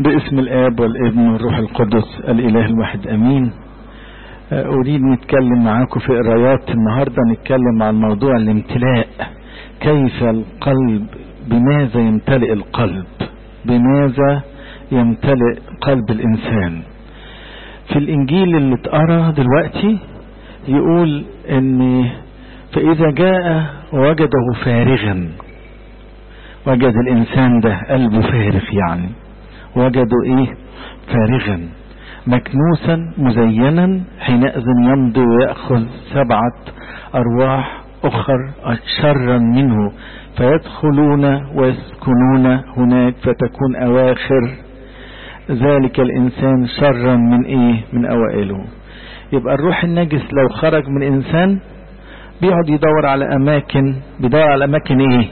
باسم الآب والابن والروح القدس الإله الواحد أمين أريد نتكلم معاكم في قرايات النهاردة نتكلم عن موضوع الامتلاء كيف القلب بماذا يمتلئ القلب بماذا يمتلئ قلب الإنسان في الإنجيل اللي اتقرا دلوقتي يقول ان فإذا جاء وجده فارغا وجد الإنسان ده قلبه فارغ يعني وجدوا ايه فارغا مكنوسا مزينا حينئذ يمضي ويأخذ سبعة أرواح أخر شرا منه فيدخلون ويسكنون هناك فتكون أواخر ذلك الإنسان شرا من إيه من أوائله يبقى الروح النجس لو خرج من إنسان بيقعد يدور على أماكن بيدور على أماكن إيه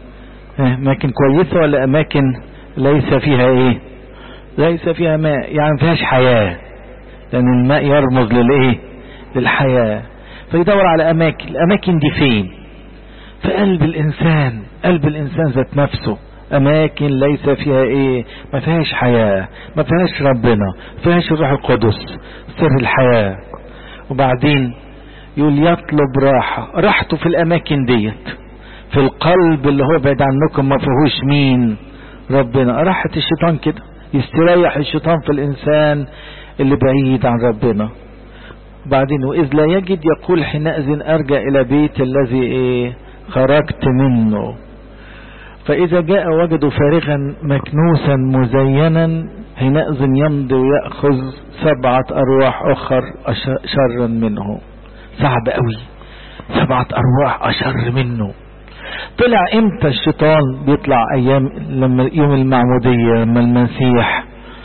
أماكن كويسة ولا أماكن ليس فيها إيه ليس فيها ماء يعني فيهاش حياة لأن الماء يرمز للإيه للحياة فيدور على أماكن الأماكن دي فين في قلب الإنسان قلب الإنسان ذات نفسه أماكن ليس فيها إيه ما فيهاش حياة ما فيهاش ربنا ما فيهاش الروح القدس سر الحياة وبعدين يقول يطلب راحة راحته في الأماكن ديت في القلب اللي هو بعيد عنكم ما فيهوش مين ربنا راحة الشيطان كده يستريح الشيطان في الإنسان اللي بعيد عن ربنا بعدين وإذ لا يجد يقول حينئذ أرجع إلى بيت الذي إيه خرجت منه فإذا جاء وجده فارغا مكنوسا مزينا حينئذ يمضي ويأخذ سبعة أرواح أخر شرا منه صعب قوي سبعة أرواح أشر منه طلع امتى الشيطان بيطلع ايام لما يوم المعمودية لما المسيح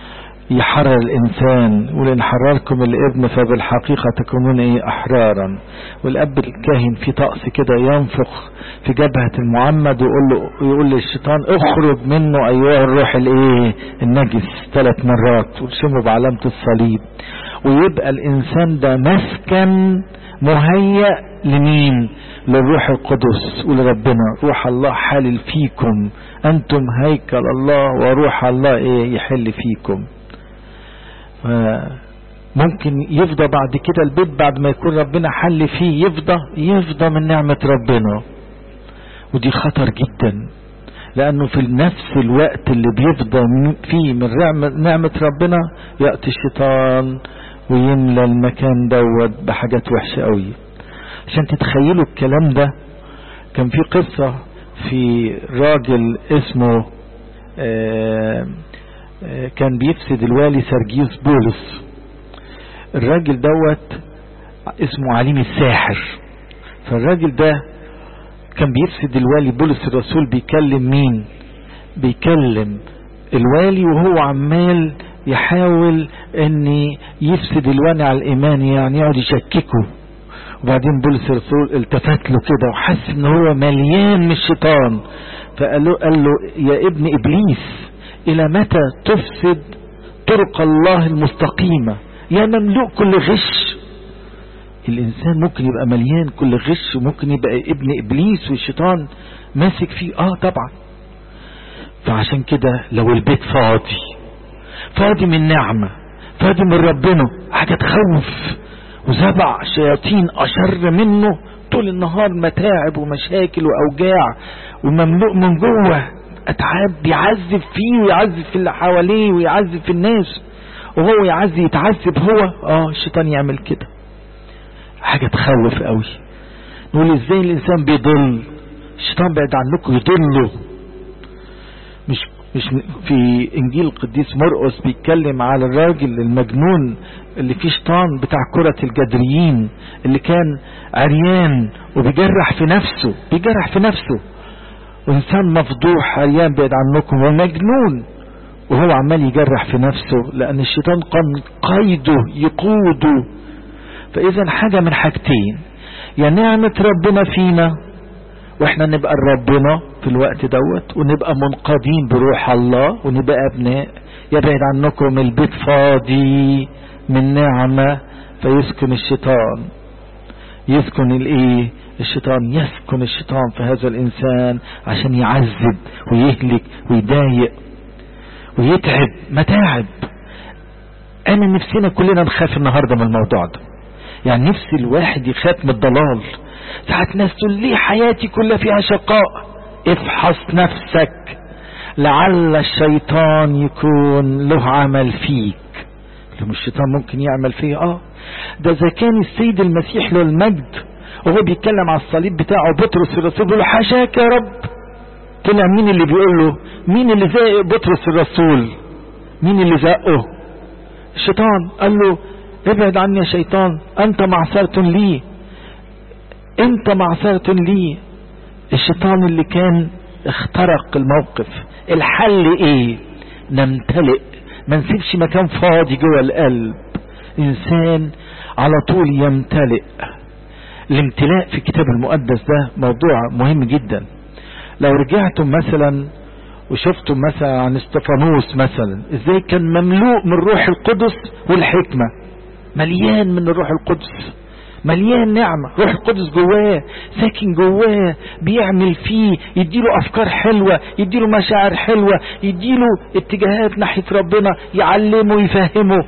يحرر الانسان يقول ان حرركم الابن فبالحقيقة تكونون ايه احرارا والاب الكاهن في طقس كده ينفخ في جبهة المعمد ويقول له يقول للشيطان اخرج منه ايها الروح الايه النجس ثلاث مرات ويرسمه بعلامة الصليب ويبقى الانسان ده مسكن مهيأ لمين للروح القدس ولربنا روح الله حالل فيكم انتم هيكل الله وروح الله ايه يحل فيكم ممكن يفضى بعد كده البيت بعد ما يكون ربنا حل فيه يفضى يفضى من نعمة ربنا ودي خطر جدا لانه في نفس الوقت اللي بيفضى فيه من نعمة ربنا يأتي الشيطان ويملى المكان دوت بحاجات وحشة قوي عشان تتخيلوا الكلام ده كان في قصة في راجل اسمه آآ آآ كان بيفسد الوالي سرجيوس بولس الراجل دوت اسمه عليم الساحر فالراجل ده كان بيفسد الوالي بولس الرسول بيكلم مين بيكلم الوالي وهو عمال يحاول ان يفسد الوالي على الايمان يعني يقعد يشككه وبعدين بولس الرسول التفت له كده وحس ان هو مليان من الشيطان فقال له, قال له يا ابن ابليس الى متى تفسد طرق الله المستقيمة يا مملوء كل غش الانسان ممكن يبقى مليان كل غش وممكن يبقى ابن ابليس والشيطان ماسك فيه اه طبعا فعشان كده لو البيت فاضي فاضي من نعمة فاضي من ربنا حاجة تخوف وسبع شياطين أشر منه طول النهار متاعب ومشاكل وأوجاع ومملوء من جوه أتعاب بيعذب فيه ويعذب في اللي حواليه ويعذب في الناس وهو يعذب يتعذب هو اه الشيطان يعمل كده حاجة تخوف قوي نقول ازاي الانسان بيضل الشيطان بعد عنكم يضله مش مش في انجيل القديس مرقس بيتكلم على الراجل المجنون اللي فيه شيطان بتاع كرة الجدريين اللي كان عريان وبيجرح في نفسه بيجرح في نفسه وانسان مفضوح عريان بعيد عنكم ومجنون وهو عمال يجرح في نفسه لان الشيطان قام قيده يقوده فاذا حاجة من حاجتين يا نعمة ربنا فينا واحنا نبقى ربنا في الوقت دوت ونبقى منقادين بروح الله ونبقى ابناء يبعد عنكم البيت فاضي من نعمة فيسكن الشيطان يسكن الايه الشيطان يسكن الشيطان في هذا الانسان عشان يعذب ويهلك ويضايق ويتعب متاعب انا نفسنا كلنا نخاف النهاردة من الموضوع ده يعني نفسي الواحد يخاف من الضلال ساعات ناس تقول ليه حياتي كلها فيها شقاء افحص نفسك لعل الشيطان يكون له عمل فيك لما الشيطان ممكن يعمل فيه اه ده اذا كان السيد المسيح له المجد وهو بيتكلم على الصليب بتاعه بطرس الرسول بيقول له حاشاك يا رب طلع مين اللي بيقول له مين اللي زائق بطرس الرسول مين اللي زقه الشيطان قال له ابعد عني يا شيطان انت معصرة لي انت معصرة لي الشيطان اللي كان اخترق الموقف الحل ايه نمتلئ ما نسيبش مكان فاضي جوه القلب انسان على طول يمتلئ الامتلاء في الكتاب المقدس ده موضوع مهم جدا لو رجعتم مثلا وشفتم مثلا عن استفانوس مثلا ازاي كان مملوء من روح القدس والحكمة مليان من الروح القدس مليان نعمة روح القدس جواه ساكن جواه بيعمل فيه يديله افكار حلوة يديله مشاعر حلوة يديله اتجاهات ناحية ربنا يعلمه يفهمه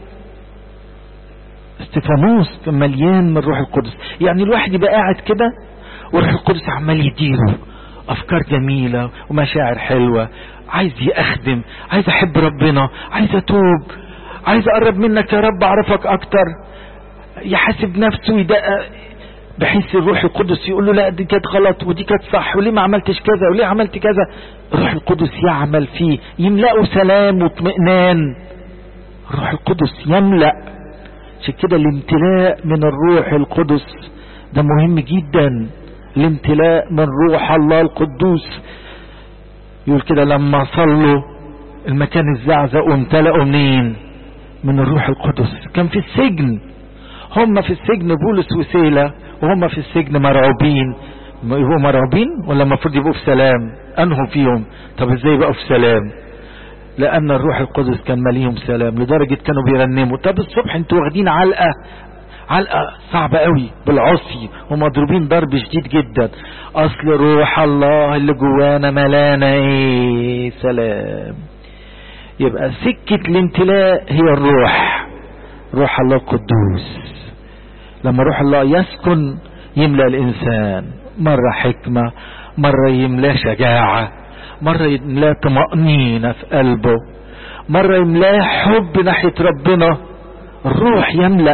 استفانوس كان مليان من روح القدس يعني الواحد يبقى قاعد كده وروح القدس عمال يديله افكار جميلة ومشاعر حلوة عايز يخدم عايز احب ربنا عايز اتوب عايز اقرب منك يا رب اعرفك اكتر يحاسب نفسه ويدقق بحيث الروح القدس يقول له لا دي كانت غلط ودي كانت صح وليه ما عملتش كذا وليه عملت كذا الروح القدس يعمل فيه يملأه سلام واطمئنان الروح القدس يملأ عشان كده الامتلاء من الروح القدس ده مهم جدا الامتلاء من روح الله القدوس يقول كده لما صلوا المكان الزعزع وامتلأوا منين من الروح القدس كان في السجن هم في السجن بولس وسيلة وهم في السجن مرعوبين يبقوا مرعوبين ولا المفروض يبقوا في سلام انهم فيهم طب ازاي يبقوا في سلام لان الروح القدس كان مليهم سلام لدرجة كانوا بيرنموا طب الصبح انتوا واخدين علقة علقة صعبة قوي بالعصي ومضروبين ضرب شديد جدا اصل روح الله اللي جوانا ملانا ايه سلام يبقى سكة الامتلاء هي الروح روح الله القدوس لما روح الله يسكن يملأ الانسان مرة حكمة مرة يملاه شجاعة مرة يملاه طمأنينة في قلبه مرة يملاه حب ناحية ربنا الروح يملأ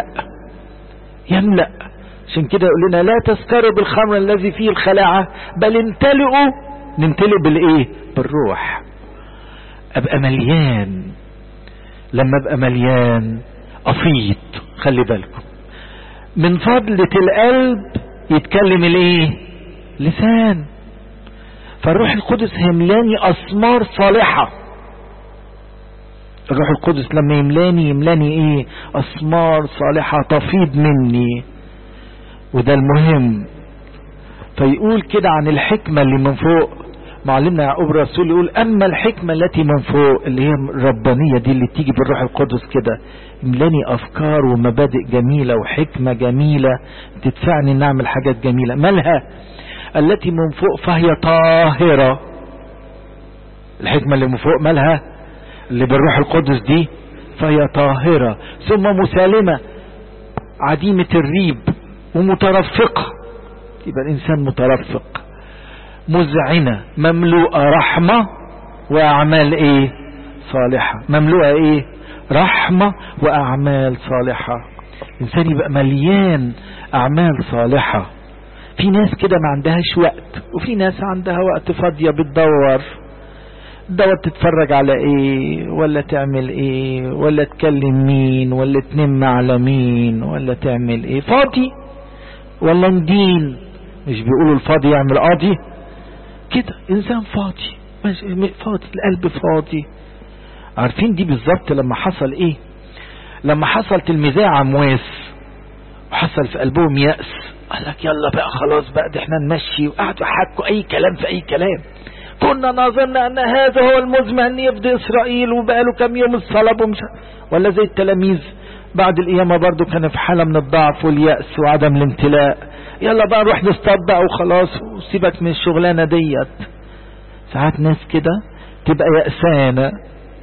يملأ عشان كده يقول لنا لا تسكروا بالخمر الذي فيه الخلاعة بل امتلئوا نمتلئ بالايه بالروح ابقى مليان لما ابقى مليان افيض خلي بالكم من فضلة القلب يتكلم الايه لسان فالروح القدس يملاني اسمار صالحة الروح القدس لما يملاني يملاني ايه اسمار صالحة تفيض مني وده المهم فيقول كده عن الحكمة اللي من فوق معلمنا يعقوب الرسول يقول اما الحكمة التي من فوق اللي هي الربانية دي اللي تيجي بالروح القدس كده يملاني افكار ومبادئ جميلة وحكمة جميلة تدفعني ان اعمل حاجات جميلة مالها التي من فوق فهي طاهرة الحكمة اللي من فوق مالها اللي بالروح القدس دي فهي طاهرة ثم مسالمة عديمة الريب ومترفقة يبقى الانسان مترفق مذعنة مملوءة رحمة واعمال ايه صالحة مملوءة ايه رحمة واعمال صالحة الانسان يبقى مليان اعمال صالحة في ناس كده ما عندهاش وقت وفي ناس عندها وقت فاضية بتدور تدور تتفرج على ايه ولا تعمل ايه ولا تكلم مين ولا تنم على مين ولا تعمل ايه فاضي ولا ندين مش بيقولوا الفاضي يعمل قاضي كده انسان فاضي فاضي القلب فاضي عارفين دي بالظبط لما حصل ايه لما حصلت المذاعة امواس وحصل في قلبهم يأس قال لك يلا بقى خلاص بقى ده احنا نمشي وقعدوا يحكوا اي كلام في اي كلام كنا نظن ان هذا هو المزمع ان يفضي اسرائيل وبقاله كام يوم الصلب ومش ولا زي التلاميذ بعد القيامة برضو كان في حالة من الضعف واليأس وعدم الامتلاء يلا بقى نروح نصطاد بقى وخلاص وسيبك من الشغلانة ديت ساعات ناس كده تبقى يأسانة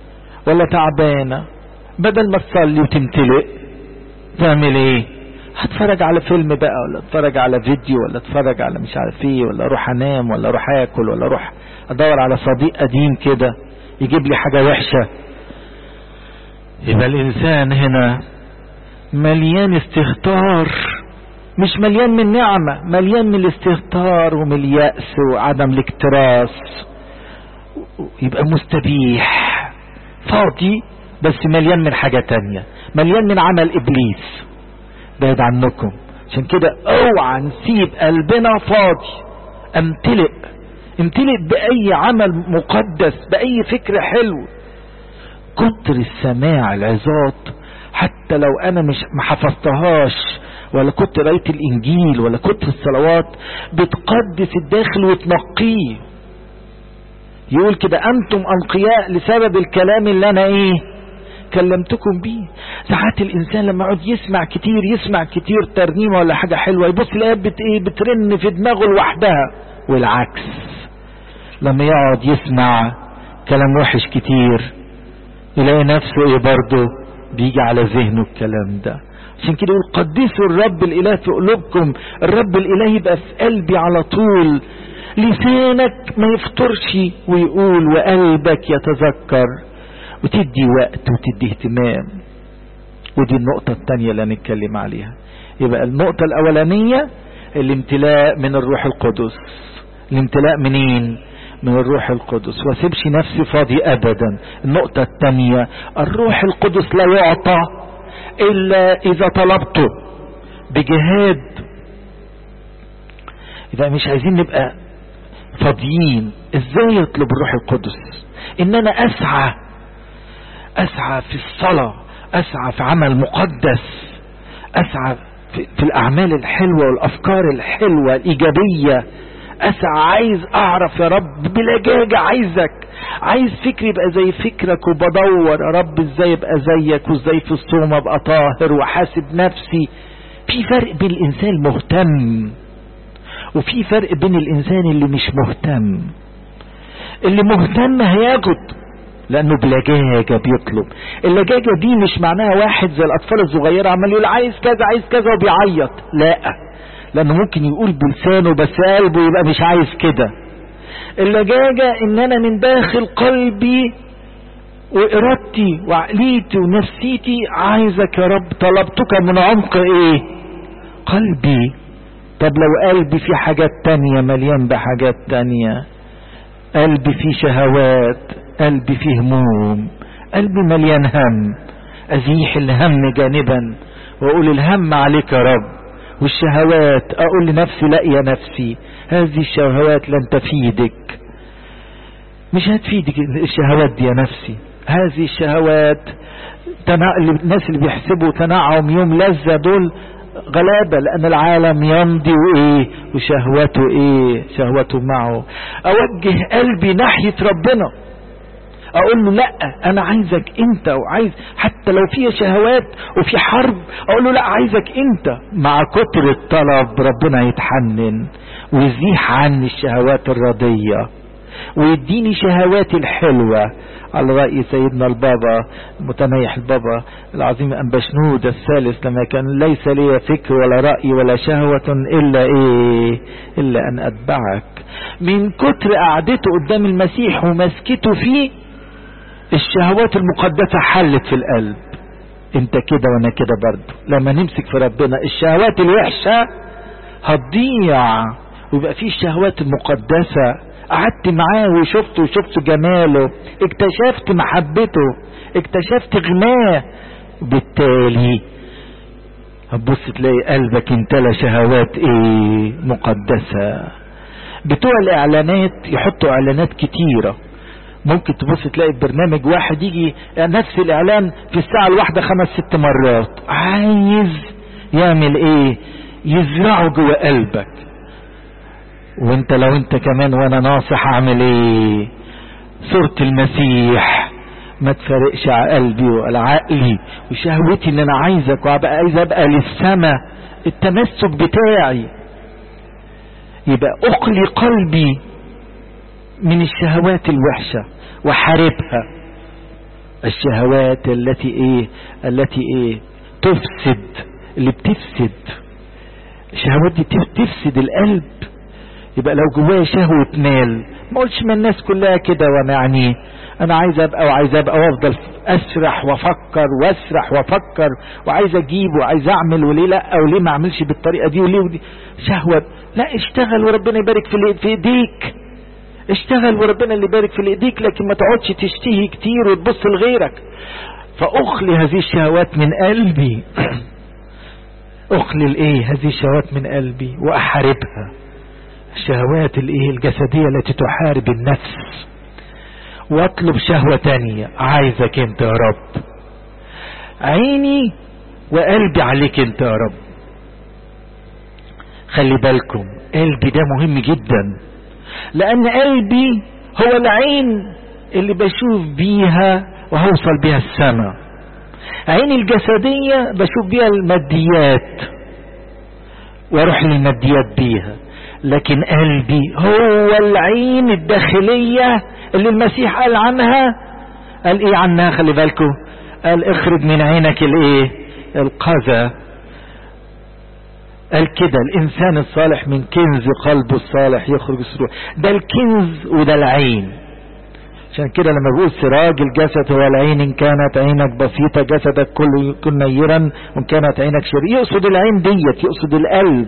ولا تعبانة بدل ما تصلي وتمتلئ تعمل ايه هتفرج على فيلم بقى ولا اتفرج على فيديو ولا اتفرج على مش عارف ايه ولا اروح انام ولا اروح اكل ولا اروح ادور على صديق قديم كده يجيب لي حاجة وحشة يبقى الانسان هنا مليان استهتار مش مليان من نعمة مليان من الاستهتار ومن اليأس وعدم الاكتراث يبقى مستبيح فاضي بس مليان من حاجة تانية مليان من عمل ابليس بعد عنكم عشان كده اوعى نسيب قلبنا فاضي امتلئ امتلئ باي عمل مقدس باي فكر حلو كتر السماع العظات حتى لو انا مش ما حفظتهاش ولا كنت قريت الانجيل ولا كنت الصلوات بتقدس الداخل وتنقيه يقول كده انتم انقياء لسبب الكلام اللي انا ايه كلمتكم بيه ساعات الانسان لما يقعد يسمع كتير يسمع كتير ترنيمه ولا حاجه حلوه يبص يلاقيها بت ايه بترن في دماغه لوحدها والعكس لما يقعد يسمع كلام وحش كتير يلاقي نفسه ايه برضه بيجي على ذهنه الكلام ده عشان كده يقول قدسوا الرب الاله في قلوبكم الرب الاله يبقى في قلبي على طول لسانك ما يفطرش ويقول وقلبك يتذكر وتدي وقت وتدي اهتمام ودي النقطة الثانية اللي هنتكلم عليها يبقى النقطة الأولانية الامتلاء من الروح القدس الامتلاء منين من الروح القدس واسيبش نفسي فاضي ابدا النقطة الثانية الروح القدس لا يعطى الا اذا طلبته بجهاد اذا مش عايزين نبقى فاضيين ازاي يطلب الروح القدس ان انا اسعى اسعى في الصلاة اسعى في عمل مقدس اسعى في, في الاعمال الحلوة والافكار الحلوة الايجابية اسعى عايز اعرف يا رب بلجاجة عايزك عايز فكري يبقى زي فكرك وبدور يا رب ازاي ابقى زيك وازاي في الصوم ابقى طاهر وحاسب نفسي في فرق بين الانسان المهتم وفي فرق بين الانسان اللي مش مهتم اللي مهتم هياخد لانه بلجاجة بيطلب اللجاجة دي مش معناها واحد زي الاطفال الصغيرة عمال يقول عايز كذا عايز كذا وبيعيط لا لانه ممكن يقول بلسانه بس قلبه يبقى مش عايز كده اللجاجة ان انا من داخل قلبي وارادتي وعقليتي ونفسيتي عايزك يا رب طلبتك من عمق ايه قلبي طب لو قلبي في حاجات تانية مليان بحاجات تانية قلبي فيه شهوات قلبي فيه هموم قلبي مليان هم ازيح الهم جانبا واقول الهم عليك يا رب والشهوات اقول لنفسي لا يا نفسي هذه الشهوات لن تفيدك مش هتفيدك الشهوات دي يا نفسي هذه الشهوات تنا... الناس اللي بيحسبوا تنعم يوم لذة دول غلابة لأن العالم يمضي وإيه وشهوته إيه شهوته معه أوجه قلبي ناحية ربنا اقول له لا انا عايزك انت وعايز حتى لو في شهوات وفي حرب اقول له لا عايزك انت مع كتر الطلب ربنا يتحنن ويزيح عني الشهوات الرضية ويديني شهواتي الحلوة على رأي سيدنا البابا متنيح البابا العظيم أنبشنود الثالث لما كان ليس لي فكر ولا رأي ولا شهوة إلا إيه إلا أن أتبعك من كتر قعدته قدام المسيح ومسكته فيه الشهوات المقدسة حلت في القلب انت كده وانا كده برضه لما نمسك في ربنا الشهوات الوحشة هتضيع ويبقى في الشهوات المقدسة قعدت معاه وشفته وشفت جماله اكتشفت محبته اكتشفت غناه بالتالي هتبص تلاقي قلبك امتلى شهوات ايه مقدسة بتوع الاعلانات يحطوا اعلانات كتيره ممكن تبص تلاقي برنامج واحد يجي نفس الاعلان في الساعة الواحدة خمس ست مرات عايز يعمل ايه يزرعه جوه قلبك وانت لو انت كمان وانا ناصح اعمل ايه صورة المسيح ما تفرقش على قلبي وعلى عقلي وشهوتي ان انا عايزك وابقى عايز ابقى للسما التمسك بتاعي يبقى اقلي قلبي من الشهوات الوحشة وحاربها الشهوات التي ايه التي ايه تفسد اللي بتفسد الشهوات دي تفسد القلب يبقى لو جوايا شهوة مال ما قلتش ما الناس كلها كده وانا يعني انا عايز ابقى وعايز ابقى وافضل اسرح وافكر واسرح وافكر وعايز اجيب وعايز اعمل وليه لا وليه ما اعملش بالطريقه دي وليه ودي شهوه لا اشتغل وربنا يبارك في في ايديك اشتغل وربنا اللي يبارك في ايديك لكن ما تقعدش تشتهي كتير وتبص لغيرك فاخلي هذه الشهوات من قلبي اخلي الايه هذه الشهوات من قلبي واحاربها الشهوات الايه الجسديه التي تحارب النفس واطلب شهوة تانية عايزك انت يا رب عيني وقلبي عليك انت يا رب خلي بالكم قلبي ده مهم جدا لان قلبي هو العين اللي بشوف بيها وهوصل بيها السماء عيني الجسدية بشوف بيها الماديات واروح للماديات بيها لكن قلبي هو العين الداخلية اللي المسيح قال عنها قال ايه عنها خلي بالكم قال اخرج من عينك الايه القذى قال كده الانسان الصالح من كنز قلبه الصالح يخرج السرور ده الكنز وده العين عشان كده لما بيقول سراج الجسد هو العين ان كانت عينك بسيطه جسدك كله يكون نيرا وان كانت عينك شريره يقصد العين ديت يقصد القلب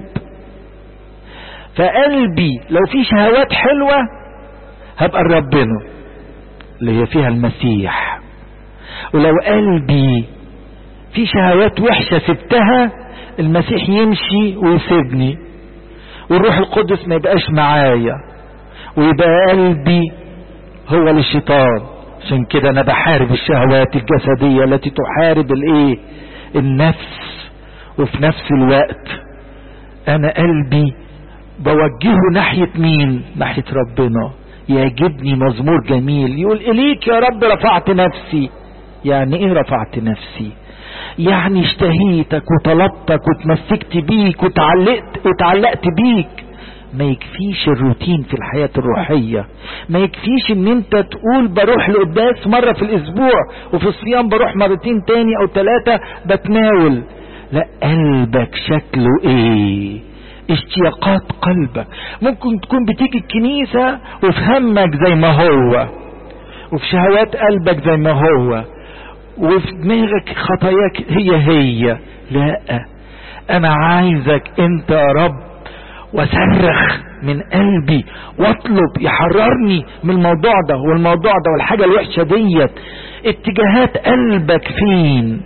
فقلبي لو في شهوات حلوه هبقى ربنا اللي هي فيها المسيح ولو قلبي في شهوات وحشة سبتها المسيح يمشي ويسيبني والروح القدس ما يبقاش معايا ويبقى قلبي هو للشيطان عشان كده انا بحارب الشهوات الجسدية التي تحارب الايه النفس وفي نفس الوقت انا قلبي بوجهه ناحية مين ناحية ربنا يعجبني مزمور جميل يقول إليك يا رب رفعت نفسي يعني إيه رفعت نفسي يعني اشتهيتك وطلبتك وتمسكت بيك وتعلقت وتعلقت بيك ما يكفيش الروتين في الحياة الروحية ما يكفيش ان انت تقول بروح لقداس مرة في الاسبوع وفي الصيام بروح مرتين تاني او ثلاثة بتناول لا قلبك شكله ايه اشتياقات قلبك ممكن تكون بتيجي الكنيسة وفي همك زي ما هو وفي شهوات قلبك زي ما هو وفي دماغك خطاياك هي هي لا انا عايزك انت يا رب وصرخ من قلبي واطلب يحررني من الموضوع ده والموضوع ده والحاجة الوحشة ديت اتجاهات قلبك فين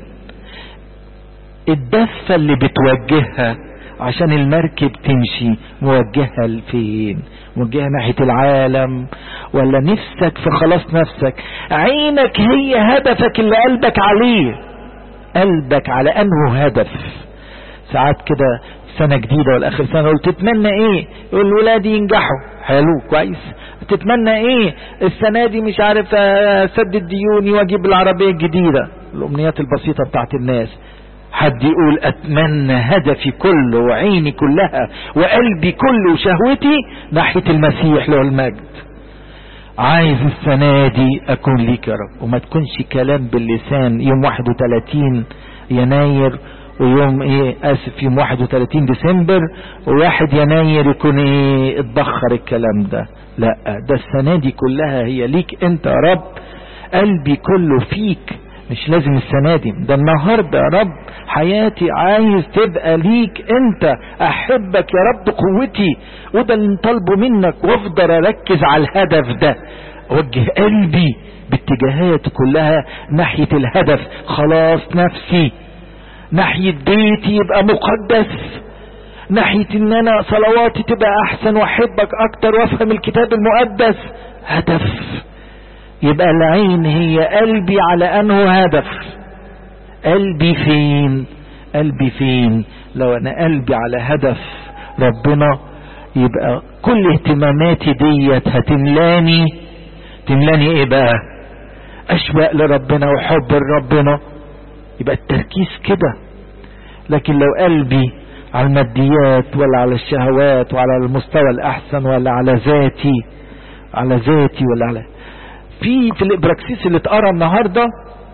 الدفة اللي بتوجهها عشان المركب تمشي موجهة لفين موجهة ناحية العالم ولا نفسك في خلاص نفسك عينك هي هدفك اللي قلبك عليه قلبك على انه هدف ساعات كده سنة جديدة ولا اخر سنة قلت تتمنى ايه يقول ولادي ينجحوا حلو كويس تتمنى ايه السنة دي مش عارف اسدد ديوني واجيب العربية الجديدة الامنيات البسيطة بتاعت الناس حد يقول اتمنى هدفي كله وعيني كلها وقلبي كله وشهوتي ناحية المسيح له المجد عايز السنة دي اكون ليك يا رب وما تكونش كلام باللسان يوم 31 يناير ويوم ايه اسف يوم 31 ديسمبر وواحد يناير يكون ايه اتبخر الكلام ده لا ده السنة دي كلها هي ليك انت يا رب قلبي كله فيك مش لازم السنة دي ده النهاردة يا رب حياتي عايز تبقى ليك انت احبك يا رب قوتي وده اللي طالبه منك وافضل اركز على الهدف ده اوجه قلبي باتجاهات كلها ناحية الهدف خلاص نفسي ناحية بيتي يبقى مقدس ناحية ان انا صلواتي تبقى احسن واحبك اكتر وافهم الكتاب المقدس هدف يبقى العين هي قلبي على انه هدف قلبي فين قلبي فين لو انا قلبي على هدف ربنا يبقى كل اهتماماتي ديت هتملاني تملاني ايه بقى اشواق لربنا وحب لربنا يبقى التركيز كده لكن لو قلبي على الماديات ولا على الشهوات وعلى المستوى الاحسن ولا على ذاتي على ذاتي ولا على في في الابراكسيس اللي اتقرا النهارده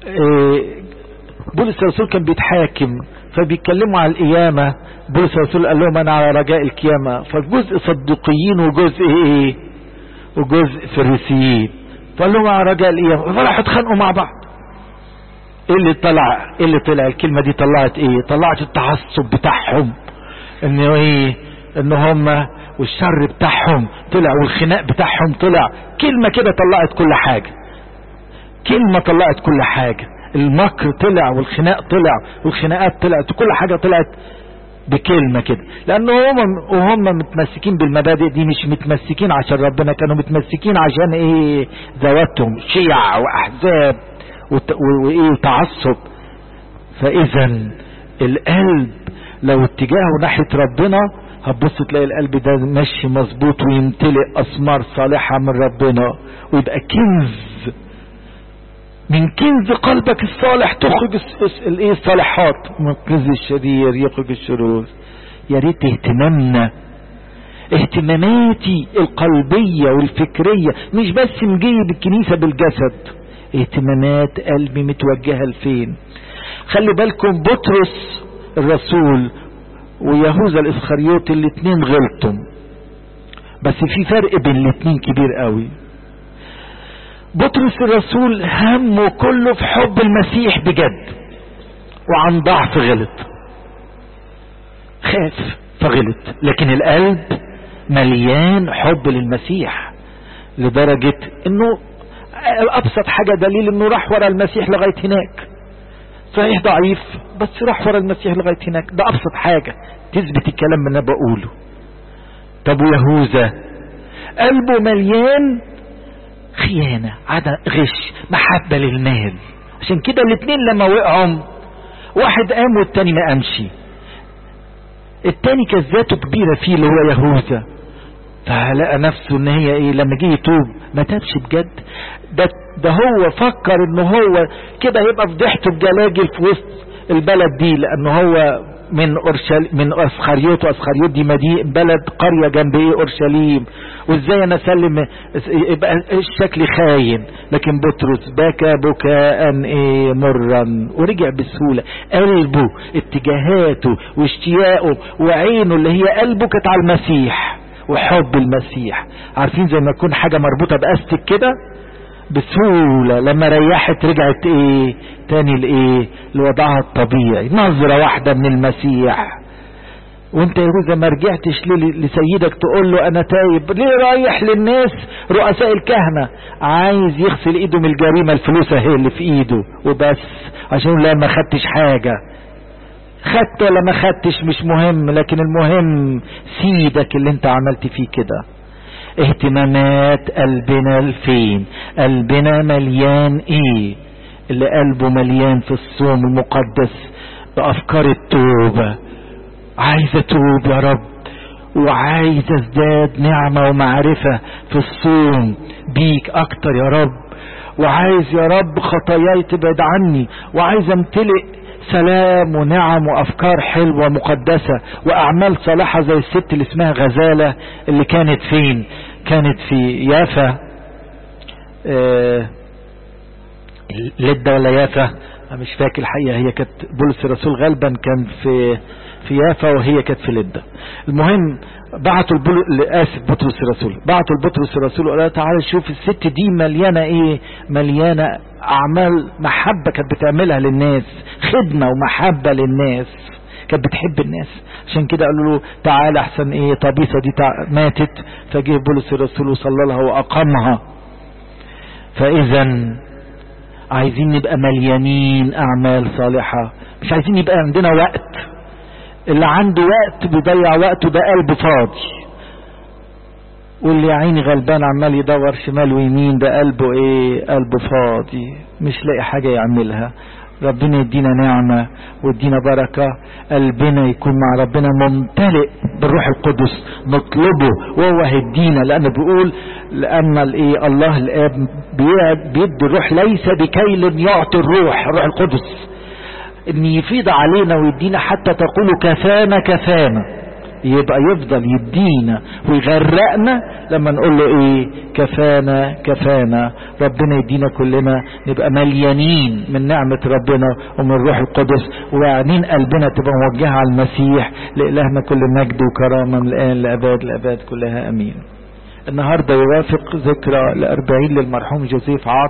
بولس الرسول كان بيتحاكم فبيتكلموا على القيامة بولس الرسول قال لهم انا على رجاء القيامة فجزء صدقيين وجزء ايه وجزء فريسيين فقال لهم على رجاء القيامة فراحوا اتخانقوا مع بعض ايه اللي طلع ايه اللي طلع الكلمة دي طلعت ايه طلعت التعصب بتاعهم ان ايه ان هم والشر بتاعهم طلع والخناق بتاعهم طلع كلمة كده طلعت كل حاجة كلمة طلعت كل حاجة المكر طلع والخناق طلع والخناقات طلعت وكل حاجة طلعت بكلمة كده لانه هم وهم متمسكين بالمبادئ دي مش متمسكين عشان ربنا كانوا متمسكين عشان ايه ذواتهم شيع واحزاب وايه وتعصب فاذا القلب لو اتجاهه ناحية ربنا هتبص تلاقي القلب ده ماشي مظبوط ويمتلئ اسمار صالحة من ربنا ويبقى كنز من كنز قلبك الصالح تخرج الايه الصالحات من كنز الشرير يخرج الشرور يا ريت اهتمامنا اهتماماتي القلبية والفكرية مش بس مجي بالكنيسة بالجسد اهتمامات قلبي متوجهة لفين خلي بالكم بطرس الرسول ويهوذا الاسخريوطي الاتنين غلطوا بس في فرق بين الاتنين كبير قوي بطرس الرسول همه كله في حب المسيح بجد وعن ضعف غلط خاف فغلط لكن القلب مليان حب للمسيح لدرجة انه ابسط حاجة دليل انه راح ورا المسيح لغاية هناك صحيح ضعيف بس راح ورا المسيح لغاية هناك ده ابسط حاجة تثبت الكلام اللي انا بقوله طب ويهوذا قلبه مليان خيانة عدم غش محبة للمال عشان كده الاتنين لما وقعوا واحد قام والتاني ما قامش التاني كانت ذاته كبيرة فيه اللي هو يهوذا فلقى نفسه ان هي ايه لما جه يتوب ما تابش بجد ده ده هو فكر ان هو كده هيبقى فضيحته بجلاجل في وسط البلد دي لان هو من أورشل من اسخريوت واسخريوت دي مدينة بلد قرية جنب ايه اورشليم وازاي انا اسلم يبقى الشكل خاين لكن بطرس بكى بكاء ايه مرا ورجع بسهولة قلبه اتجاهاته واشتياقه وعينه اللي هي قلبه كانت على المسيح وحب المسيح عارفين زي ما يكون حاجة مربوطة باستك كده بسهولة لما ريحت رجعت ايه تاني لايه لوضعها الطبيعي نظرة واحدة من المسيح وانت يا يهوذا ما رجعتش ليه لسيدك تقول له انا تايب ليه رايح للناس رؤساء الكهنة عايز يغسل ايده من الجريمة الفلوس اهي اللي في ايده وبس عشان لا ما خدتش حاجة خدت ولا ما خدتش مش مهم لكن المهم سيدك اللي انت عملت فيه كده اهتمامات قلبنا لفين قلبنا مليان ايه اللي قلبه مليان في الصوم المقدس بافكار التوبة عايز اتوب يا رب وعايز ازداد نعمة ومعرفة في الصوم بيك اكتر يا رب وعايز يا رب خطاياي تبعد عني وعايز امتلئ سلام ونعم وافكار حلوة مقدسة واعمال صالحة زي الست اللي اسمها غزالة اللي كانت فين كانت في يافا آه لدة ولا يافا مش فاكر الحقيقة هي كانت بولس الرسول غالبا كان في في يافا وهي كانت في لدة المهم بعتوا البول... اسف بطرس الرسول بعتوا لبطرس الرسول وقالوا تعالى شوف الست دي مليانة ايه مليانة اعمال محبة كانت بتعملها للناس خدمة ومحبة للناس كانت بتحب الناس عشان كده قالوا له تعالى احسن ايه طبيسة دي تع... ماتت فجه بولس الرسول وصلى لها واقامها فاذا عايزين نبقى مليانين اعمال صالحة مش عايزين يبقى عندنا وقت اللي عنده وقت بيضيع وقته ده قلب فاضي واللي يا عيني غلبان عمال يدور شمال ويمين ده قلبه ايه قلبه فاضي مش لاقي حاجة يعملها ربنا يدينا نعمة ويدينا بركة قلبنا يكون مع ربنا ممتلئ بالروح القدس نطلبه وهو هيدينا لأنه بيقول لأن الايه الله الآب بيدي الروح ليس بكيل يعطي الروح الروح القدس ان يفيض علينا ويدينا حتى تقول كفانا كفانا يبقى يفضل يدينا ويغرقنا لما نقول له ايه كفانا كفانا ربنا يدينا كلنا نبقى مليانين من نعمة ربنا ومن روح القدس وعينين قلبنا تبقى موجهة على المسيح لإلهنا كل مجد وكرامة من الآن لأباد لأباد كلها أمين النهاردة يوافق ذكرى لأربعين للمرحوم جوزيف عاطف